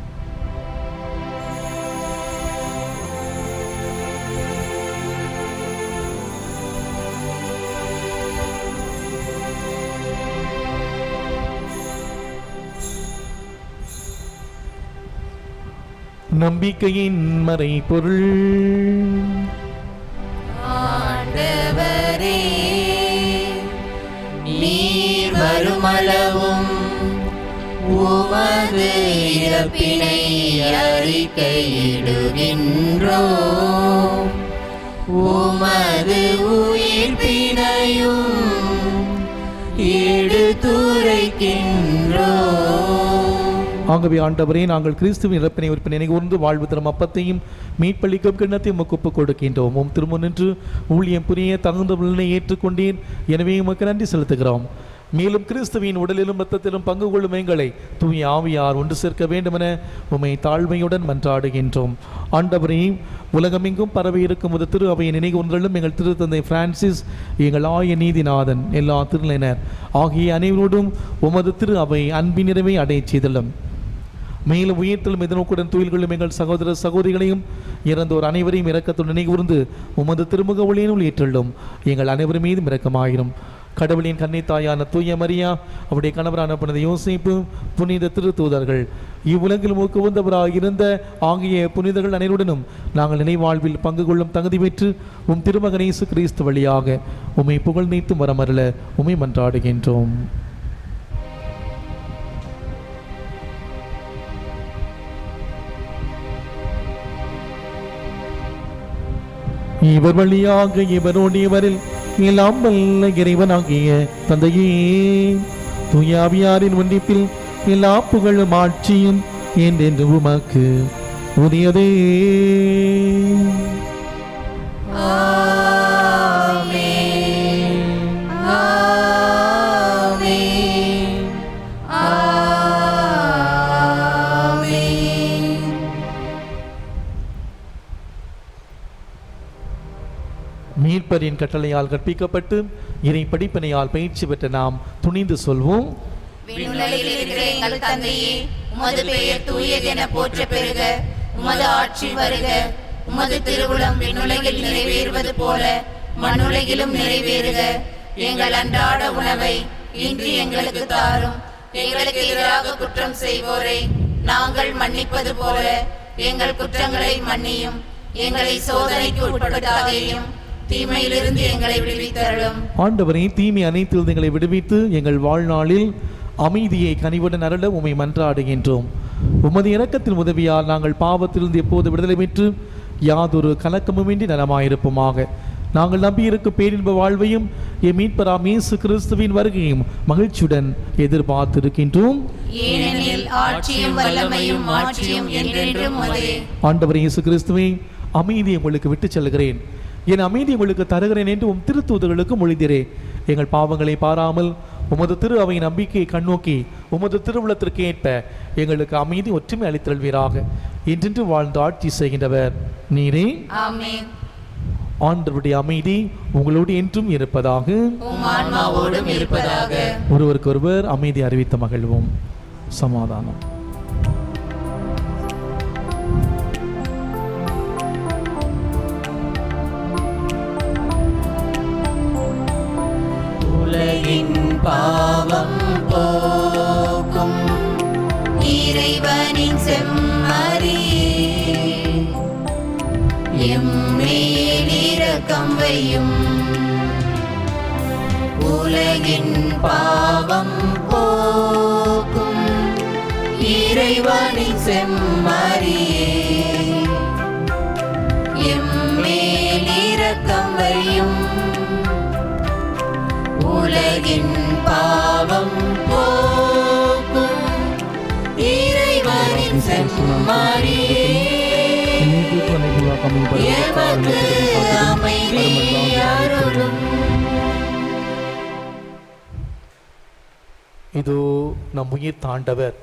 நம்பிக்கையின் மறைபொருள் ஆண்டவரே நீர் வருமளவும் உமது இறப்பினை அறிக்கையிடுகின்றோம் உமது உயிர்ப்பினையும் எடுத்துரைக்கின்றோம் ஆகவே ஆண்டவரே நாங்கள் கிறிஸ்துவின் இறப்பினை உறுப்பினை நினைகூர்ந்து வாழ்வு தரும் அப்பத்தையும் மீட்பளிக்கும் கிண்ணத்தையும் உமக்கு ஒப்புக் கொடுக்கின்றோம் உம் திரும்ப நின்று ஊழியம் புரிய தகுந்த உள்ளனை ஏற்றுக்கொண்டீர் எனவே உமக்கு நன்றி செலுத்துகிறோம் மேலும் கிறிஸ்துவின் உடலிலும் இரத்தத்திலும் பங்கு கொள்ளும் எங்களை தூய ஆவியார் ஒன்று சேர்க்க வேண்டுமென உம்மை தாழ்மையுடன் மன்றாடுகின்றோம் ஆண்டவரே உலகமெங்கும் பரவி இருக்கும் ஒரு திரு அவையை நினைகொன்றும் எங்கள் திருத்தந்தை பிரான்சிஸ் எங்கள் ஆய நீதிநாதன் எல்லா திருநிலையினர் ஆகிய அனைவரோடும் உமது திரு அவை அன்பின் நிறைவை அடையச் செய்துள்ளோம் மேலும் உயிர்த்தலும் எதிர்நோக்குடன் துயில்களும் எங்கள் சகோதர சகோதரிகளையும் இறந்தோர் அனைவரையும் இரக்கத்துடன் நினைகூர்ந்து உமது திருமுக ஒளியினுள் ஏற்றுள்ளோம் எங்கள் அனைவரும் மீதும் இரக்கமாயிரும் கடவுளின் கன்னித்தாயான தூய மரியா அவருடைய கணவரான புனித யோசிப்பு புனித திருத்தூதர்கள் இவ்வுலகில் மூக்குவந்தவராக இருந்த ஆகிய புனிதர்கள் அனைவருடனும் நாங்கள் நினைவாழ்வில் பங்கு கொள்ளும் தகுதி பெற்று உம் திருமகன் இயேசு கிறிஸ்து வழியாக உம்மை புகழ்நீத்தும் வரமருள உம்மை மன்றாடுகின்றோம் இவர் வழியாக இவரோடு இவரில் எல்லாம் வல்ல இறைவனாகிய தந்தையே துயாவியாரின் ஒன்றிப்பில் எல்லா புகழும் ஆட்சியும் என்றென்று உமக்கு உரியதே மீட்பரின் கட்டளையால் கற்பிக்கப்பட்டு இறை படிப்பினையால் பயிற்சி பெற்ற நாம் துணிந்து சொல்வோம் விண்ணுலகில் இருக்கிற எங்கள் தந்தையே உமது பெயர் தூயதென போற்ற பெறுக உமது ஆட்சி வருக உமது திருவுளம் விண்ணுலகில் நிறைவேறுவது போல மண்ணுலகிலும் நிறைவேறுக எங்கள் அன்றாட உணவை இன்று எங்களுக்கு தாரும் எங்களுக்கு எதிராக குற்றம் செய்வோரை நாங்கள் மன்னிப்பது போல எங்கள் குற்றங்களை மன்னியும் எங்களை சோதனைக்கு உட்படுத்தாதேயும் தீமையிலிருந்து எங்களை விடுவித்தருளும் ஆண்டவரே தீமை அனைத்திலிருந்து எங்களை விடுவித்து எங்கள் வாழ்நாளில் அமைதியை கனிவுடன் அருள உம்மை மன்றாடுகின்றோம் உமது இரக்கத்தின் உதவியால் நாங்கள் பாவத்திலிருந்து எப்போது விடுதலை பெற்று யாதொரு கலக்கமுமின்றி நலமாயிருப்போமாக நாங்கள் நம்பியிருக்கும் பேரின்ப வாழ்வையும் என் மீட்பராம் இயேசு கிறிஸ்துவின் வருகையும் மகிழ்ச்சியுடன் எதிர்பார்த்திருக்கின்றோம் ஏனெனில் ஆட்சியும் வல்லமையும் மாட்சியும் என்றென்றும் உமதே ஆண்டவர் இயேசு கிறிஸ்துவை அமைதியை உங்களுக்கு விட்டுச் செல்கிறேன் என் அமைதி உங்களுக்கு தருகிறேன் என்று உம் திருத்தூதர்களுக்கு மொழிதிரே எங்கள் பாவங்களை பாராமல் உமது திரு அவை நம்பிக்கையை கண்ணோக்கி உமது திருவுளத்திற்கு ஏற்ப எங்களுக்கு அமைதி ஒற்றுமை அளித்தல்வீராக என்றென்று வாழ்ந்து ஆட்சி செய்கின்றவர் நீரே ஆமென் ஆண்டவருடைய அமைதி உங்களோடு என்றும் இருப்பதாக உம் ஆன்மாவோடும் இருப்பதாக ஒருவருக்கொருவர் அமைதி அறிவித்த மகிழ்வோம் சமாதானம் உலகின் பாவம் போக்கும் இறைவனின் செம்மறியே எம்மேலிரக்கம் வையும் உலகின் பாவம் போக்கும் இறைவனின் செம்மறியே எம்மேலிரக்கம் வையும் உலகின் பாவம் போக்கும் இறைவனின் செம்மறியே எமக்கு அமைதி அருளும் இதோ நம் உயிர் தாண்டவர்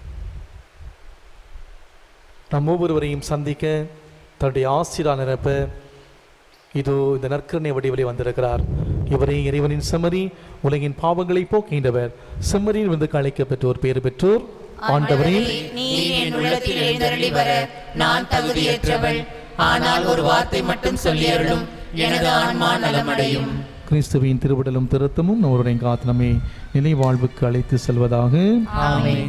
நம் ஒவ்வொருவரையும் சந்திக்க தன்னுடைய ஆசிரா நிரப்ப இதோ இந்த நற்கருணை வடிவிலே வந்திருக்கிறார் இவரே இறைவனின் செம்மறி உலகின் பாவங்களை போக்கின்றவர் செம்மறியில் வந்து அழைக்க பெற்றோர் பேறு பெற்றோர் ஆண்டவரே நீர் என் உள்ளத்தில் எழுந்தருளி வர நான் தகுதியற்றவள் ஆனால் ஒரு வார்த்தை மட்டும் சொல்லி அருளும் எனது ஆன்மா நலமடையும் கிறிஸ்துவின் திருவிடலும் திருத்தமும் நம்முடைய காத்து நம்மை நிலை வாழ்வுக்கு அழைத்து செல்வதாக ஆமென்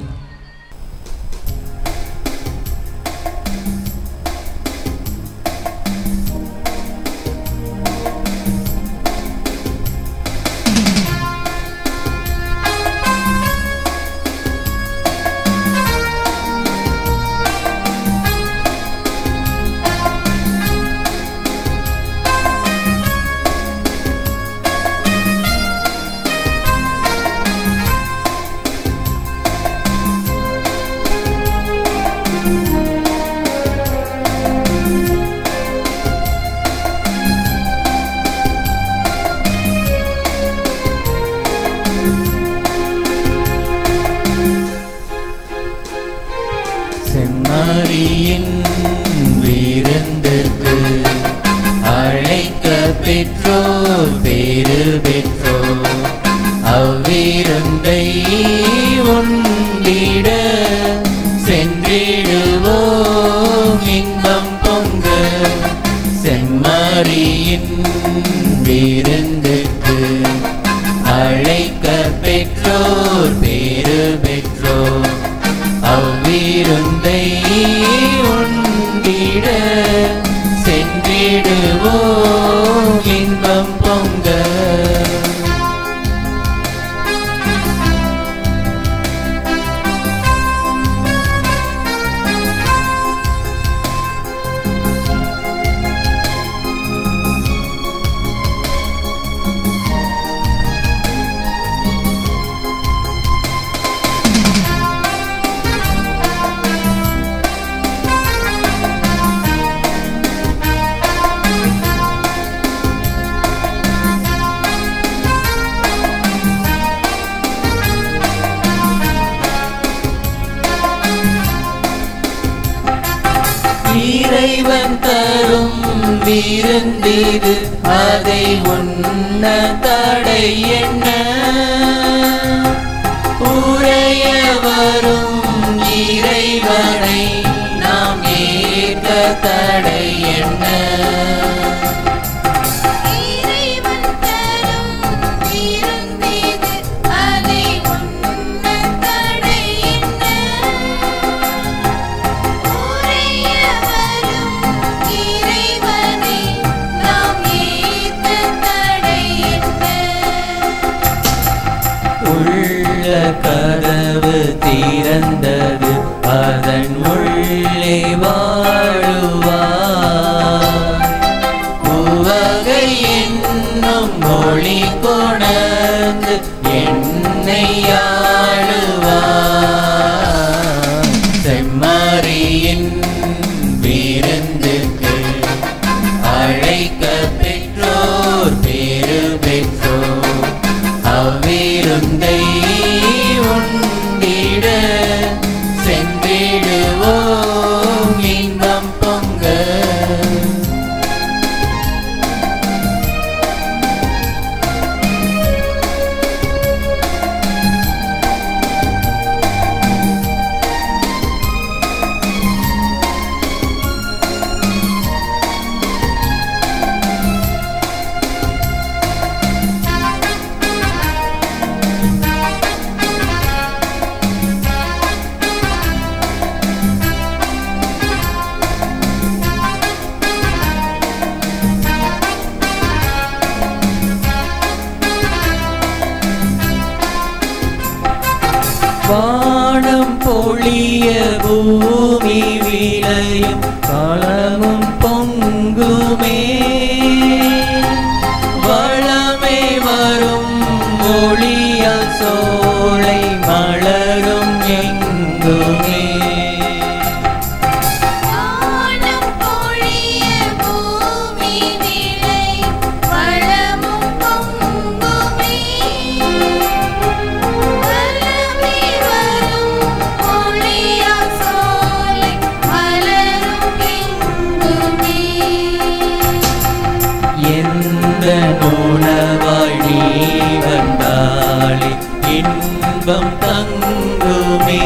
செம்மறியின் விருந்துக்கு அழைக்க பெற்றோர் பேரு பெற்றோர் அவ்விருந்தை உண்டிட சென்றிடுவோம் இன்பம் பொங்க செம்மறியின் விருந்துக்கு அழைக்க பெற்றோர் பேரு பெற்றோர் அவ்விருந்தை உண்டிட சென்றிடுவோம் இன்பம் பொங்க இறைவன் தரும் விருந்திது அதை உண்ண தடை என்ன உரைய வரும் இறைவனை நாம் ஏற்க தடை என்ன இறைவன் தரும் விருந்திது அதை உண்ண தடை என்ன உரைய வரும் இறைவனை நாம் ஏற்க தடை என்ன உள்ள கதவு திறந்தது அதன் உள்ளே வாழுவார் உவகை என்னும் மொழி கொணர்ந்து என்னை ஆளுவார் செம்மறியின் விருந்துக்கு அழைக்க பெற்றோர் பேரு பெற்றோர் அவ்விருந்தை உண்டிட சென்றிடுவோம் இன்பம் பொங்க வானம் பொழிய பூமி விளையும் களமும் பொங்குமே வளமே வரும் மொழியால் சோலை மலரும் எங்குமே வானம் பொழிய பூமி விளை வளமும் பொங்குமே வளமே வரும் பொழியால் சோலை மலரும் எங்குமே எந்த உணவாய் நீ வந்தாலே இன்பம் தங்குமே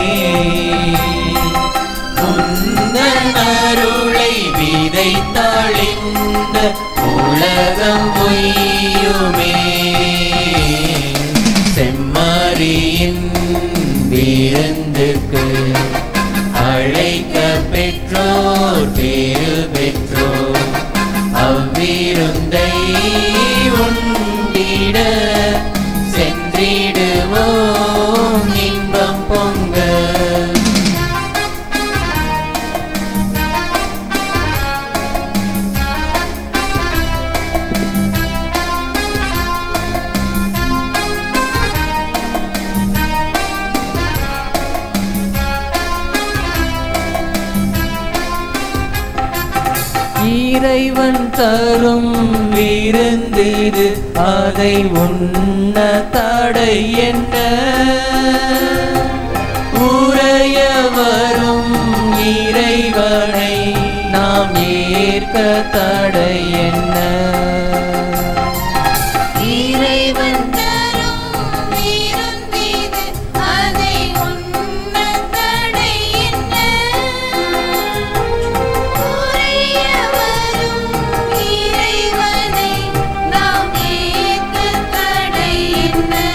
உந்தன் அருளை விதைத்தாள் இந்த உலகம் பொய்யுமே செம்மறியின் விருந்துக்கு அழைக்க பெற்றோர் பேரு பெற்றோர் அவ்விருந்தை உண்டிட சென்றிடுவோம் இன்பம் பொங்க இறைவன் தரும் விருந்திது அதை உண்ண தடை என்ன உரைய வரும் இறைவனை நாம் ஏற்க தடை என்ன இறைவன் தரும் விருந்திது அதை உண்ண தடை என்ன உரைய வரும் இறைவனை நாம் ஏற்க தடை என்ன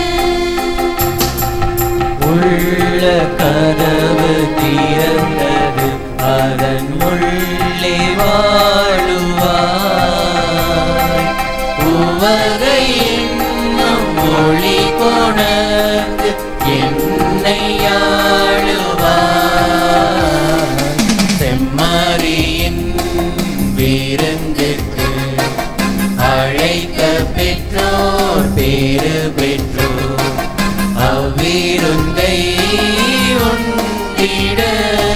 கதவு திறந்தது அதன் உள்ளே வாழுவாய் உவகை என்னும் மொழி கொணர்ந்து என்னை ஆளுவாய் செம்மறியின் விருந்துக்கு அழைக்க பெற்றோர் பேரு பெற்றோர் அவ்விருந்தை உண்டிட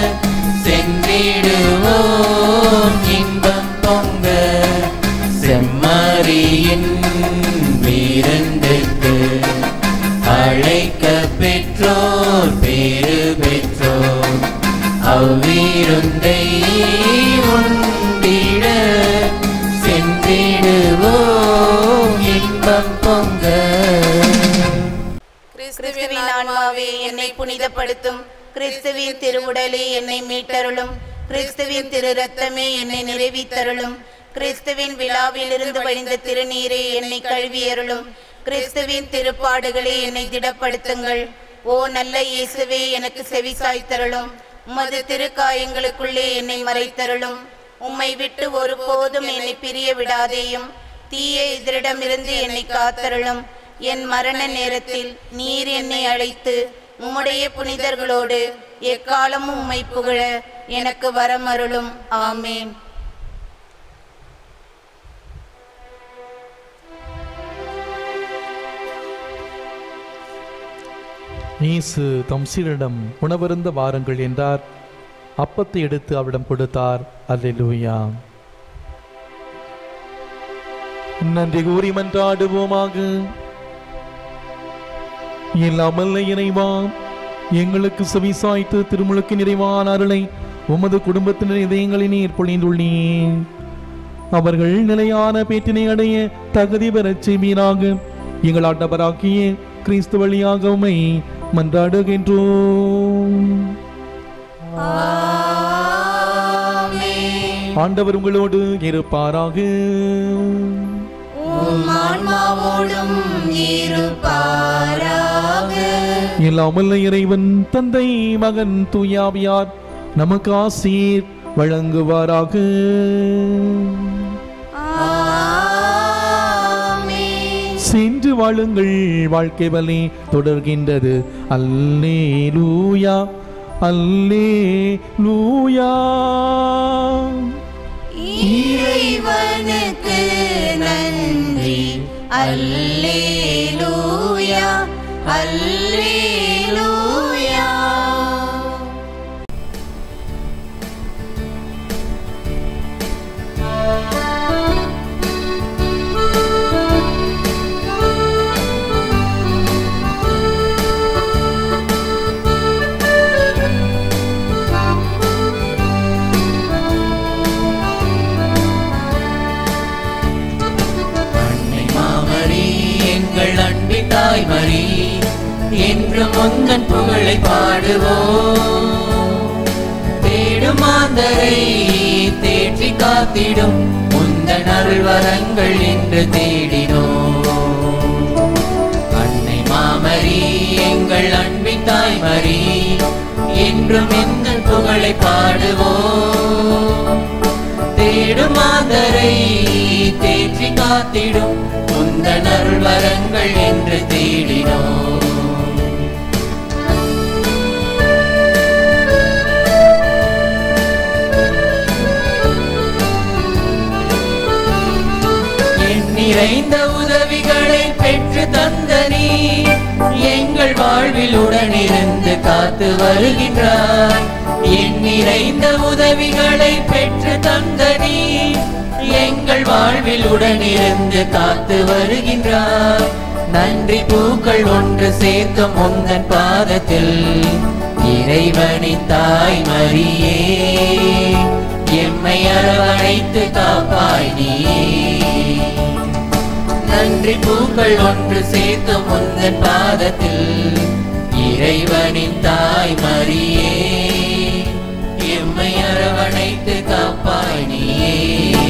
சென்றிடுவோம் இன்பம் பொங்க செம்மறியின் விருந்துக்கு அழைக்க பெற்றோர் பேரு பெற்றோர் அவ்விருந்தை உண்டிட சென்றிடுவோம் இன்பம் பொங்க கிறிஸ்துவின் ஆன்மாவே என்னை புனிதப்படுத்தும் கிறிஸ்துவின் திருவுடலே என்னை மீட்டருளும் கிறிஸ்துவின் திரு ரத்தமே என்னை நிறைவித்தருளும் கிறிஸ்துவின் விழாவிலிருந்து வழிந்த திருநீரே என்னை கழுவியருளும் கிறிஸ்துவின் திருப்பாடுகளே என்னை திடப்படுத்துங்கள் ஓ நல்ல இயேசுவே எனக்கு செவிசாய்த்தருளும் உமது திருக்காயங்களுக்குள்ளே என்னை மறைத்தருளும் உம்மை விட்டு ஒருபோதும் என்னை பிரிய விடாதேயும் தீய எதிரிடமிருந்து என்னை காத்தருளும் என் மரண நேரத்தில் நீர் என்னை அழைத்து உம்முடைய புனிதர்களோடு எக்காலமும் உம்மை புகழ எனக்கு வரமருளும் ஆமேன் இயேசு தம் சீடரிடம் உணவருந்த வாருங்கள் என்றார் அப்பத்தை எடுத்து அவரிடம் கொடுத்தார் அல்லேலூயா நன்றி கூறி மன்றாடுவோமாக இல்லாமல் இறைவா எங்களுக்கு செவிசாய்த்து திருமுழுக்கு நிறைவான அருளை உமது குடும்பத்தினர் இதயங்களில் நீர் பொழிந்துள்ளீர் அவர்கள் நிலையான பேற்றினை அடைய தகுதி பெறச் செய்வீராக எங்கள் ஆண்டவராகிய கிறிஸ்து வழியாக உம்மை மன்றாடுகின்றோம் ஆண்டவர் உங்களோடு இருப்பாராக உம் ஆன்மாவோடும் இருப்பாராக இல்லாமல் இறைவன் தந்தை மகன் தூயாவியார் நமக்கு ஆசீர் வழங்குவாராக ஆமென். சென்று வாழுங்கள் வாழ்க்கை வலி தொடர்கின்றது அல்லே லூயா அல்லே லூயா இறைவனுக்கு நன்றி அல்லேலூயா அல்லேலூயா அன்னை மாமரி எங்கள் அன்பின் தாய்மரி என்று முந்தன் புகழை பாடுவோம் தேடும் மாந்தரை தேற்றி காத்திடும் முந்தன் அருள் வரங்கள் என்று தேடினோம் அன்னை மாமரி எங்கள் அன்பின் தாய்மரி என்றும் எந்தன் புகழை பாடுவோம் தேடும் மாதரை தேற்றி காத்திடும் முந்தன் அருள் வரங்கள் என்று தேடினோம் என் நிறைந்த உதவிகளை பெற்று தந்த நீ எங்கள் வாழ்வில் உடனிருந்து காத்து வருகின்றாய் என் நிறைந்த உதவிகளை பெற்று தந்த நீ எங்கள் வாழ்வில் உடனிருந்து காத்து வருகின்றாய் நன்றி பூக்கள் ஒன்று சேர்த்தும் உந்தன் பாதத்தில் இறைவனின் தாய் மரியே எம்மை அரவணைத்து காப்பாய் நீயே நன்றி பூக்கள் ஒன்று சேர்த்து முந்தன் பாதத்தில் இறைவனின் தாய் மரியே எம்மை அரவணைத்து காப்பாய் நீயே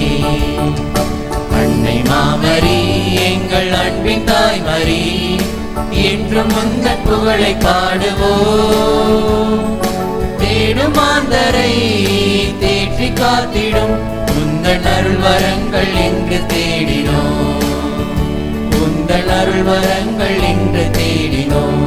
அன்னை மாமரி எங்கள் அன்பின் தாய் மரி என்றும் முந்தன் புகழை பாடுவோம் தேடும் மாந்தரை தேற்றி காத்திடும் உந்தன் அருள் வரங்கள் என்று தேடினோம் உந்தன் அருள் வரங்கள் என்று தேடினோம்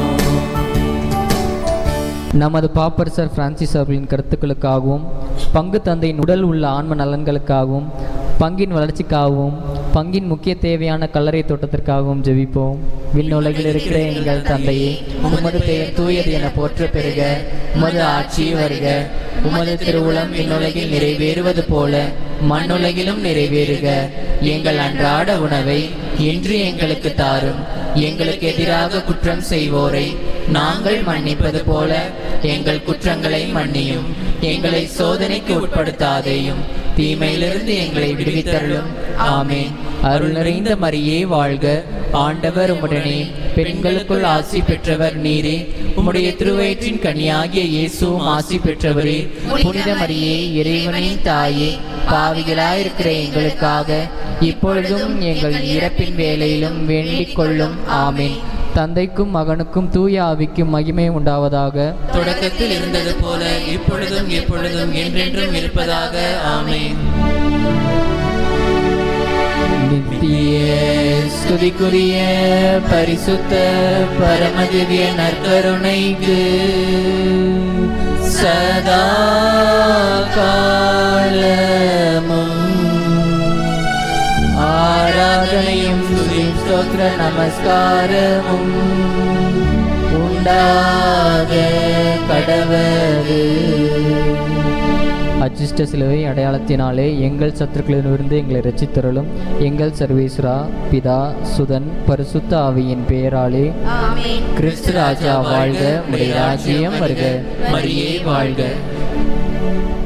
நமது பாப்பரசர் பிரான்சிஸ் அவர்களின் கருத்துக்களுக்காகவும் பங்கு தந்தையின் உடல் உள்ள ஆன்ம நலன்களுக்காகவும் பங்கின் வளர்ச்சிக்காகவும் பங்கின் முக்கிய தேவையான கல்லறை தோட்டத்திற்காகவும் ஜெபிப்போம் விண்ணுலகில் இருக்கிற எங்கள் தந்தையே உமது பெயர் தூயது என போற்ற பெறுக உமது ஆட்சி வருக உமது திருவுளம் விண்ணுலகில் நிறைவேறுவது போல மண்ணுலகிலும் நிறைவேறுக எங்கள் அன்றாட உணவை இன்று எங்களுக்கு தாரும் எங்களுக்கு எதிராக குற்றம் செய்வோரை நாங்கள் மன்னிப்பது போல எங்கள் குற்றங்களை மன்னியும் எங்களை சோதனைக்கு உட்படுத்தாதேயும் தீமையிலிருந்து எங்களை விடுவித்தருளும் ஆமென் அருள் நிறைந்த மரியே வாழ்க ஆண்டவர் உம்முடனே பெண்களுக்குள் ஆசி பெற்றவர் நீரே உம்முடைய திருவயிற்றின் கனியாகிய இயேசுவும் ஆசி பெற்றவரே புனித மரியே இறைவனின் தாயே பாவிகளாயிருக்கிற எங்களுக்காக இப்பொழுதும் எங்கள் இறப்பின் வேலையிலும் வேண்டிக் கொள்ளும் ஆமென் தந்தைக்கும் மகனுக்கும் தூய ஆவிக்கும் மகிமை உண்டாவதாக தொடக்கத்தில் இருந்தது போல இப்பொழுதும் எப்பொழுதும் என்றென்றும் இருப்பதாக ஆமென் நித்திய ஸ்துதிக்குரிய பரிசுத்த பரமதிவ்ய நற்கருணைக்கு சதா காலமும் ஆராதனையும் துதியும் ஸ்தோத்திர நமஸ்காரமும் உண்டாக கடவது அச்சிஷ்ட சிலுவை அடையாளத்தினாலே எங்கள் சத்துருக்களிலிருந்து எங்களை ரட்சித்தருளும் எங்கள் சர்வேஸ்வரா பிதா சுதன் பரிசுத்த ஆவியின் பெயராலே ஆமென் கிறிஸ்து ராஜா வாழ்க உடைய ராஜ்யம் வருக மரியே வாழ்க